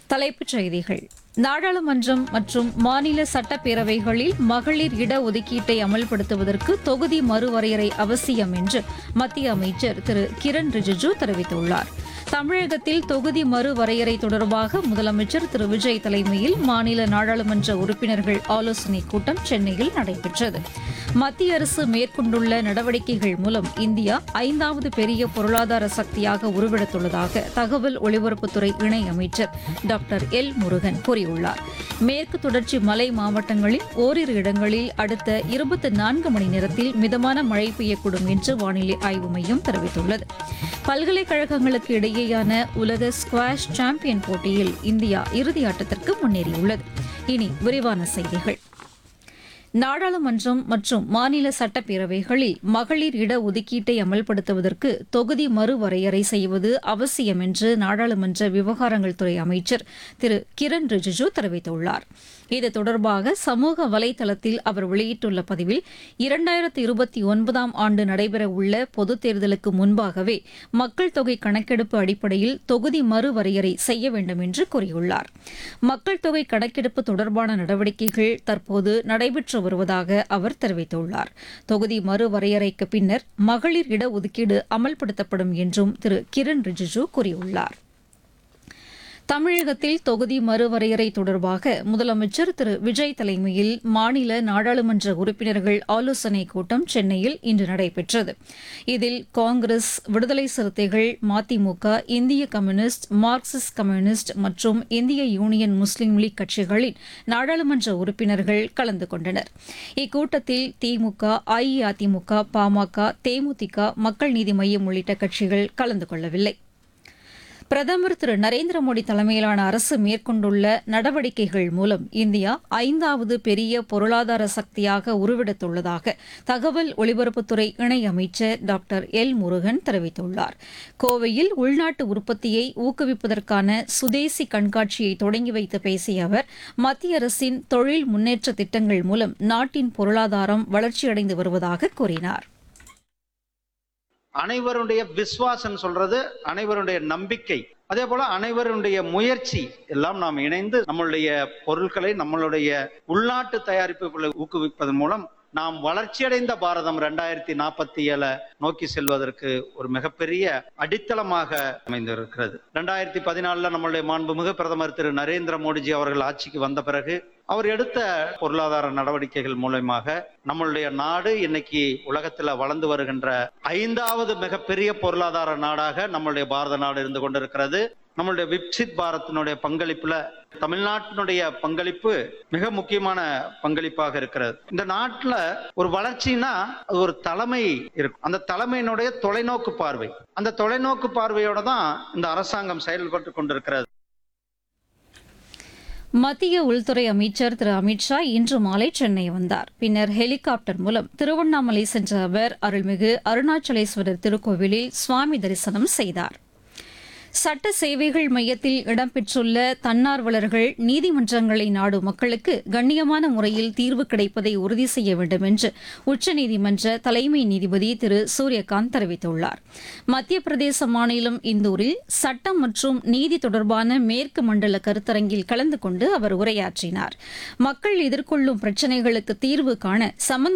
தலைப்புச் செய்திகள் நாடாளுமன்றம் மற்றும் மாநில சட்டப்பேரவைகளில் மகளிர் இடஒதுக்கீட்டை அமல்படுத்துவதற்கு தொகுதி மறுவரையறை அவசியம் என்று மத்திய அமைச்சர் திரு கிரண் ரிஜிஜு தெரிவித்துள்ளார் தமிழகத்தில் தொகுதி மறுவரையறை தொடர்பாக முதலமைச்சர் திரு விஜய் தலைமையில் மாநில நாடாளுமன்ற உறுப்பினர்கள் ஆலோசனைக் கூட்டம் சென்னையில் நடைபெற்றது மத்திய அரசு மேற்கொண்டுள்ள நடவடிக்கைகள் மூலம் இந்தியா ஐந்தாவது பெரிய பொருளாதார சக்தியாக உருவெடுத்துள்ளதாக தகவல் ஒலிபரப்புத்துறை இணை அமைச்சர் டாக்டர் எல் முருகன் கூறியுள்ளார் மேற்கு தொடர்ச்சி மலை மாவட்டங்களில் ஓரிரு இடங்களில் அடுத்த இருபத்தி நான்கு மணி நேரத்தில் மிதமான மழை பெய்யக்கூடும் என்று வானிலை ஆய்வு மையம் தெரிவித்துள்ளது பல்கலைக்கழகங்களுக்கு இடையேயான உலக ஸ்குவாஷ் சாம்பியன் போட்டியில் இந்தியா இறுதி ஆட்டத்திற்கு முன்னேறியுள்ளது இனி விரிவான செய்திகள் நாடாளுமன்றம் மற்றும் மாநில சட்டப்பேரவைகளில் மகளிர் இட ஒதுக்கீட்டை அமல்படுத்துவதற்கு தொகுதி மறுவரையறை செய்வது அவசியம் என்று நாடாளுமன்ற விவகாரங்கள் துறை அமைச்சர் திரு கிரண் ரிஜிஜு தெரிவித்துள்ளார் இது தொடர்பாக சமூக வலைதளத்தில் அவர் வெளியிட்டுள்ள பதிவில் இரண்டாயிரத்து இருபத்தி ஒன்பதாம் ஆண்டு நடைபெறவுள்ள பொதுத் தேர்தலுக்கு முன்பாகவே மக்கள் தொகை கணக்கெடுப்பு அடிப்படையில் தொகுதி மறுவரையறை செய்ய வேண்டும் என்று கூறியுள்ளார் மக்கள் தொகை கணக்கெடுப்பு தொடர்பான நடவடிக்கைகள் தற்போது நடைபெற்று வருவதாக அவர் தெரிவித்துள்ளார் தொகுதி மறுவரையறைக்கு பின்னர் மகளிர் இடஒதுக்கீடு அமல்படுத்தப்படும் என்றும் திரு கிரண் ரிஜிஜு கூறியுள்ளார் தமிழகத்தில் தொகுதி மறுவரையறை தொடர்பாக முதலமைச்சர் திரு விஜய் தலைமையில் மாநில நாடாளுமன்ற உறுப்பினர்கள் ஆலோசனைக் கூட்டம் சென்னையில் இன்று நடைபெற்றது இதில் காங்கிரஸ் விடுதலை சிறுத்தைகள் மதிமுக இந்திய கம்யூனிஸ்ட் மார்க்சிஸ்ட் கம்யூனிஸ்ட் மற்றும் இந்திய யூனியன் முஸ்லீம் லீக் கட்சிகளின் நாடாளுமன்ற உறுப்பினர்கள் கலந்து கொண்டனர் இக்கூட்டத்தில் திமுக அஇஅதிமுக பாமக தேமுதிக மக்கள் நீதி மய்யம் உள்ளிட்ட கட்சிகள் கலந்து கொள்ளவில்லை பிரதமர் திரு நரேந்திர மோடி தலைமையிலான அரசு மேற்கொண்டுள்ள நடவடிக்கைகள் மூலம் இந்தியா ஐந்தாவது பெரிய பொருளாதார சக்தியாக உருவெடுத்துள்ளதாக தகவல் ஒலிபரப்புத்துறை இணை அமைச்சர் டாக்டர் எல் முருகன் தெரிவித்துள்ளார் கோவையில் உள்நாட்டு உற்பத்தியை ஊக்குவிப்பதற்கான சுதேசி கண்காட்சியை தொடங்கி வைத்து பேசிய அவர் மத்திய அரசின் தொழில் முன்னேற்ற திட்டங்கள் மூலம் நாட்டின் பொருளாதாரம் வளர்ச்சியடைந்து வருவதாக கூறினார் அனைவருடைய விஸ்வாசம் சொல்றது அனைவருடைய நம்பிக்கை அதே போல அனைவருடைய முயற்சி எல்லாம் நாம் இணைந்து நம்மளுடைய பொருட்களை நம்மளுடைய உள்நாட்டு தயாரிப்புகளை ஊக்குவிப்பதன் மூலம் நாம் வளர்ச்சியடைந்த பாரதம் ரெண்டாயிரத்தி நாற்பத்தி ஏழை நோக்கி செல்வதற்கு ஒரு மிகப்பெரிய அடித்தளமாக அமைந்திருக்கிறது ரெண்டாயிரத்தி பதினாலுல நம்மளுடைய மாண்புமிகு பிரதமர் திரு நரேந்திர மோடிஜி அவர்கள் ஆட்சிக்கு வந்த பிறகு அவர் எடுத்த பொருளாதார நடவடிக்கைகள் மூலயமாக நம்மளுடைய நாடு இன்னைக்கு உலகத்துல வளர்ந்து வருகின்ற ஐந்தாவது மிகப்பெரிய பொருளாதார நாடாக நம்மளுடைய பாரத நாடு இருந்து கொண்டிருக்கிறது நம்மளுடைய விக்சித் பாரத்தினுடைய பங்களிப்புல தமிழ்நாட்டினுடைய பங்களிப்பு மிக முக்கியமான பங்களிப்பாக இருக்கிறது இந்த நாட்டுல ஒரு வளர்ச்சினா அது ஒரு தலைமை இருக்கும் அந்த தலைமையினுடைய தொலைநோக்கு பார்வை அந்த தொலைநோக்கு பார்வையோட தான் இந்த அரசாங்கம் செயல்பட்டு கொண்டிருக்கிறது மத்திய உள்துறை அமைச்சர் திரு அமித்ஷா இன்று மாலை சென்னை வந்தார் பின்னர் ஹெலிகாப்டர் மூலம் திருவண்ணாமலை சென்ற அவர் அருள்மிகு அருணாச்சலேஸ்வரர் திருக்கோவிலில் சுவாமி தரிசனம் செய்தார் சட்ட சேவைகள் மையத்தில் இடம்பெற்றுள்ள தன்னார்வலர்கள் நீதிமன்றங்களை நாடும் மக்களுக்கு கண்ணியமான முறையில் தீர்வு கிடைப்பதை உறுதி செய்ய வேண்டும் என்று உச்சநீதிமன்ற தலைமை நீதிபதி திரு சூரியகாந்த் தெரிவித்துள்ளார் மத்திய பிரதேச மாநிலம் இந்தூரில் சட்டம் மற்றும் நீதி தொடர்பான மேற்கு மண்டல கருத்தரங்கில் கலந்து கொண்டு அவர் உரையாற்றினார் மக்கள் எதிர்கொள்ளும் பிரச்சினைகளுக்கு தீர்வு காண சம்பந்த